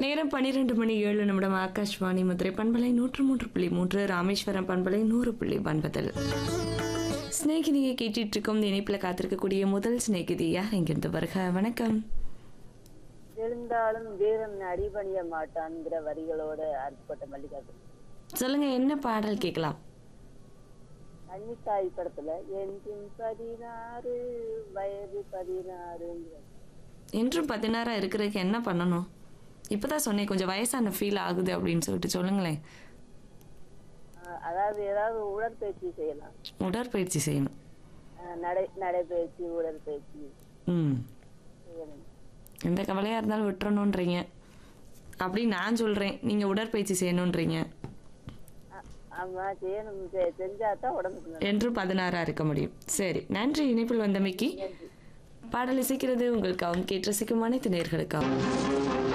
நேரம் பன்னிரெண்டு மணி ஏழு நிமிடம் ஆகாஷ்வாணி மதுரை பண்பலை நூற்று மூன்று புள்ளி மூன்று ராமேஸ்வரம் பண்பலை நூறு புள்ளி ஒன்பதில் சிநேகிதியை கேட்டுட்டு இருக்கோம் இணைப்பில் காத்திருக்கக்கூடிய முதல் சிநேகிதி யார் இங்கிருந்து வருக வணக்கம் எழுந்தாலும் வீரன் அடிபணிய மாட்டான்ங்கிற வரிகளோட அற்பட்ட மல்லிகார்ஜுன் சொல்லுங்க என்ன பாடல் கேட்கலாம் கன்னித்தாய் படத்துல என்றும் பதினாறு வயது பதினாறுங்கிற என்றும் பதினாறா இருக்கிறதுக்கு என்ன பண்ணணும் இப்பதான் சொன்னேன் கொஞ்சம் வயசான ஃபீல் ஆகுது அப்படின்னு சொல்லிட்டு சொல்லுங்களேன் ஆஹ் அதாவது ஏதாவது உடற்பயிற்சி செய்யலாம் உடற்பயிற்சி செய்யணும் ஆஹ் நடை நடைப்பயிற்சி உடற்பயிற்சி ம் செய்யணும் எந்த கவலையாக இருந்தாலும் விட்டுறணுன்றீங்க அப்படி நான் சொல்கிறேன் நீங்கள் உடற்பயிற்சி செய்யணுன்றீங்க ஆ- ஆமா செய்யணும் செ- செஞ்சாதான் உடம்புக்கு நல்லது. என்று பதினாறா இருக்க முடியும் சரி நன்றி இணைப்பில் வந்தமைக்கு பாடல் இசைக்கிறது உங்களுக்காகவும் கேட்டு ரசிக்கும் அனைத்து நேர்களுக்காகவும்